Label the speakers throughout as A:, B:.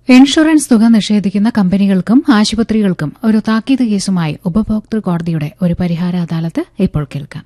A: Insurance തുക നിഷേധിക്കുന്ന കമ്പനികൾക്കും ആശുപത്രികൾക്കും ഒരു താക്കീത് കേസുമായി ഉപഭോക്തൃ കോടതിയുടെ ഒരു പരിഹാര അദാലത്ത് ഇപ്പോൾ കേൾക്കാം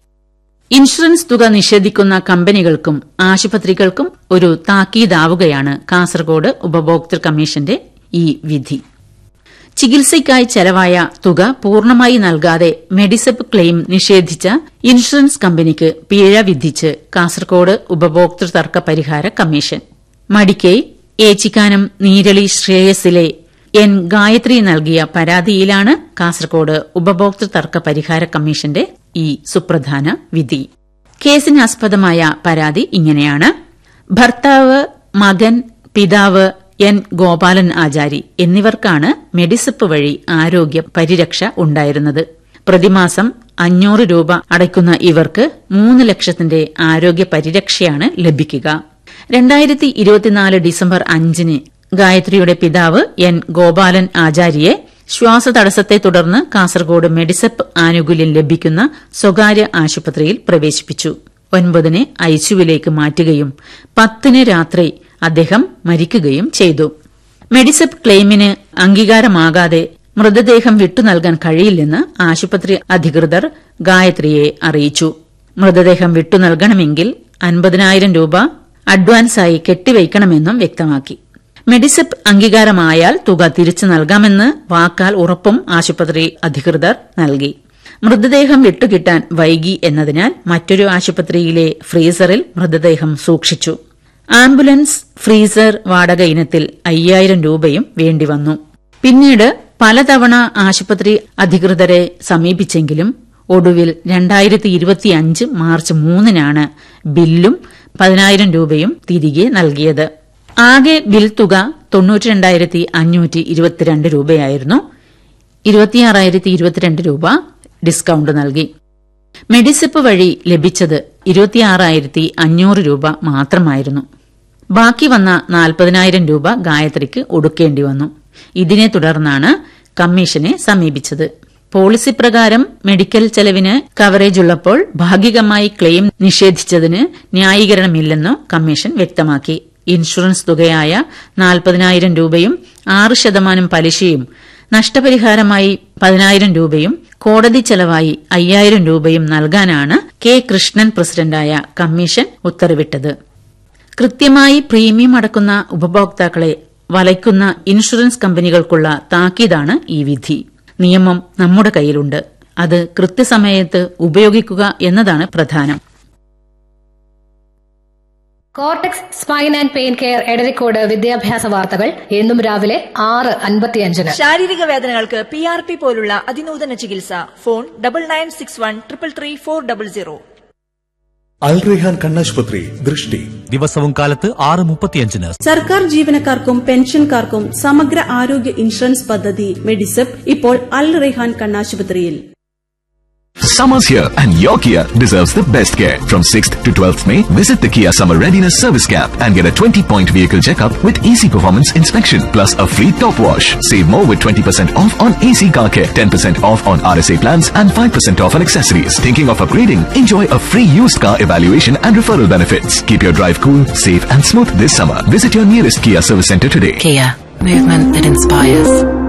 B: ഇൻഷുറൻസ് തുക നിഷേധിക്കുന്ന കമ്പനികൾക്കും ആശുപത്രികൾക്കും ഒരു താക്കീതാവുകയാണ് കാസർഗോഡ് ഉപഭോക്തൃ കമ്മീഷന്റെ ഈ വിധി ചികിത്സയ്ക്കായി ചെലവായ തുക പൂർണ്ണമായി നൽകാതെ മെഡിസെപ്പ് ക്ലെയിം നിഷേധിച്ച ഇൻഷുറൻസ് കമ്പനിക്ക് പിഴ വിധിച്ച് കാസർഗോഡ് ഉപഭോക്തൃ തർക്ക പരിഹാര കമ്മീഷൻ മടിക്കൈ ഏച്ചിക്കാനം നീരളി ശ്രേയസിലെ എൻ ഗായത്രി നൽകിയ പരാതിയിലാണ് കാസർഗോഡ് ഉപഭോക്തൃ തർക്ക പരിഹാര കമ്മീഷന്റെ ഈ സുപ്രധാന വിധി കേസിനാസ്പദമായ പരാതി ഇങ്ങനെയാണ് ഭർത്താവ് മകൻ പിതാവ് എൻ ഗോപാലൻ ആചാരി എന്നിവർക്കാണ് മെഡിസപ്പ് വഴി ആരോഗ്യ പരിരക്ഷ ഉണ്ടായിരുന്നത് പ്രതിമാസം അഞ്ഞൂറ് രൂപ അടയ്ക്കുന്ന ഇവർക്ക് മൂന്ന് ലക്ഷത്തിന്റെ ആരോഗ്യ പരിരക്ഷയാണ് ലഭിക്കുക രണ്ടായിരത്തി ഇരുപത്തിനാല് ഡിസംബർ അഞ്ചിന് ഗായത്രിയുടെ പിതാവ് എൻ ഗോപാലൻ ആചാര്യയെ ശ്വാസതടസ്സത്തെ തുടർന്ന് കാസർഗോഡ് മെഡിസപ്പ് ആനുകൂല്യം ലഭിക്കുന്ന സ്വകാര്യ ആശുപത്രിയിൽ പ്രവേശിപ്പിച്ചു ഒൻപതിന് ഐസിയുവിലേക്ക് മാറ്റുകയും പത്തിന് രാത്രി അദ്ദേഹം മരിക്കുകയും ചെയ്തു മെഡിസപ്പ് ക്ലെയിമിന് അംഗീകാരമാകാതെ മൃതദേഹം വിട്ടു നൽകാൻ കഴിയില്ലെന്ന് ആശുപത്രി അധികൃതർ ഗായത്രിയെ അറിയിച്ചു മൃതദേഹം വിട്ടു നൽകണമെങ്കിൽ അൻപതിനായിരം രൂപ അഡ്വാൻസായി കെട്ടിവയ്ക്കണമെന്നും വ്യക്തമാക്കി മെഡിസെപ്പ് അംഗീകാരമായാൽ തുക തിരിച്ചു നൽകാമെന്ന് വാക്കാൽ ഉറപ്പും ആശുപത്രി അധികൃതർ നൽകി മൃതദേഹം വിട്ടുകിട്ടാൻ വൈകി എന്നതിനാൽ മറ്റൊരു ആശുപത്രിയിലെ ഫ്രീസറിൽ മൃതദേഹം സൂക്ഷിച്ചു ആംബുലൻസ് ഫ്രീസർ വാടക ഇനത്തിൽ അയ്യായിരം രൂപയും വേണ്ടിവന്നു പിന്നീട് പലതവണ ആശുപത്രി അധികൃതരെ സമീപിച്ചെങ്കിലും ഒടുവിൽ രണ്ടായിരത്തി ഇരുപത്തിയഞ്ച് മാർച്ച് മൂന്നിനാണ് ബില്ലും പതിനായിരം രൂപയും തിരികെ നൽകിയത് ആകെ ബിൽ തുക തൊണ്ണൂറ്റി രണ്ടായിരത്തി അഞ്ഞൂറ്റി ഇരുപത്തിരണ്ട് രൂപയായിരുന്നു ഇരുപത്തിയാറായിരത്തി ഇരുപത്തിരണ്ട് രൂപ ഡിസ്കൌണ്ട് നൽകി മെഡിസിപ്പ് വഴി ലഭിച്ചത് ഇരുപത്തിയാറായിരത്തി അഞ്ഞൂറ് രൂപ മാത്രമായിരുന്നു ബാക്കി വന്ന നാൽപ്പതിനായിരം രൂപ ഗായത്രിക്ക് ഒടുക്കേണ്ടി വന്നു ഇതിനെ തുടർന്നാണ് കമ്മീഷനെ സമീപിച്ചത് പോളിസി പ്രകാരം മെഡിക്കൽ ചെലവിന് കവറേജ് ഉള്ളപ്പോൾ ഭാഗികമായി ക്ലെയിം നിഷേധിച്ചതിന് ന്യായീകരണമില്ലെന്നും കമ്മീഷൻ വ്യക്തമാക്കി ഇൻഷുറൻസ് തുകയായ നാൽപ്പതിനായിരം രൂപയും ആറ് ശതമാനം പലിശയും നഷ്ടപരിഹാരമായി പതിനായിരം രൂപയും കോടതി ചെലവായി അയ്യായിരം രൂപയും നൽകാനാണ് കെ കൃഷ്ണൻ പ്രസിഡന്റായ കമ്മീഷൻ ഉത്തരവിട്ടത് കൃത്യമായി പ്രീമിയം അടക്കുന്ന ഉപഭോക്താക്കളെ വലയ്ക്കുന്ന ഇൻഷുറൻസ് കമ്പനികൾക്കുള്ള താക്കീതാണ് ഈ വിധി നിയമം നമ്മുടെ കയ്യിലുണ്ട് അത് കൃത്യസമയത്ത് ഉപയോഗിക്കുക എന്നതാണ് പ്രധാനം
C: cortex spine and pain care Edarikode വിദ്യാഭ്യാസ വാർത്തകൾ എന്നും രാവിലെ ആറ് അൻപത്തിയഞ്ചിന്
D: ശാരീരിക വേദനകൾക്ക് പി ആർ പി പോലുള്ള അതിനൂതന ചികിത്സ phone double nine six one triple three four double zero
E: Al Rehan കണ്ണാശുപത്രി ദൃഷ്ടി
F: ദിവസവും കാലത്ത് ആറ് മുപ്പത്തിയഞ്ചിന്
G: സർക്കാർ ജീവനക്കാർക്കും പെൻഷൻകാർക്കും സമഗ്ര ആരോഗ്യ ഇൻഷുറൻസ് പദ്ധതി മെഡിസെപ്പ് ഇപ്പോൾ അൽ Rehan കണ്ണാശുപത്രിയിൽ
H: Summer's here and your Kia deserves the best care. From 6th to 12th May, visit the Kia Summer Readiness Service Camp and get a 20-point vehicle checkup with easy performance inspection plus a free top wash. Save more with 20% off on AC car care, 10% off on RSA plans and 5% off on accessories. Thinking of upgrading? Enjoy a free used car evaluation and referral benefits. Keep your drive cool, safe and smooth this summer. Visit your nearest Kia service center today.
I: Kia, movement that inspires.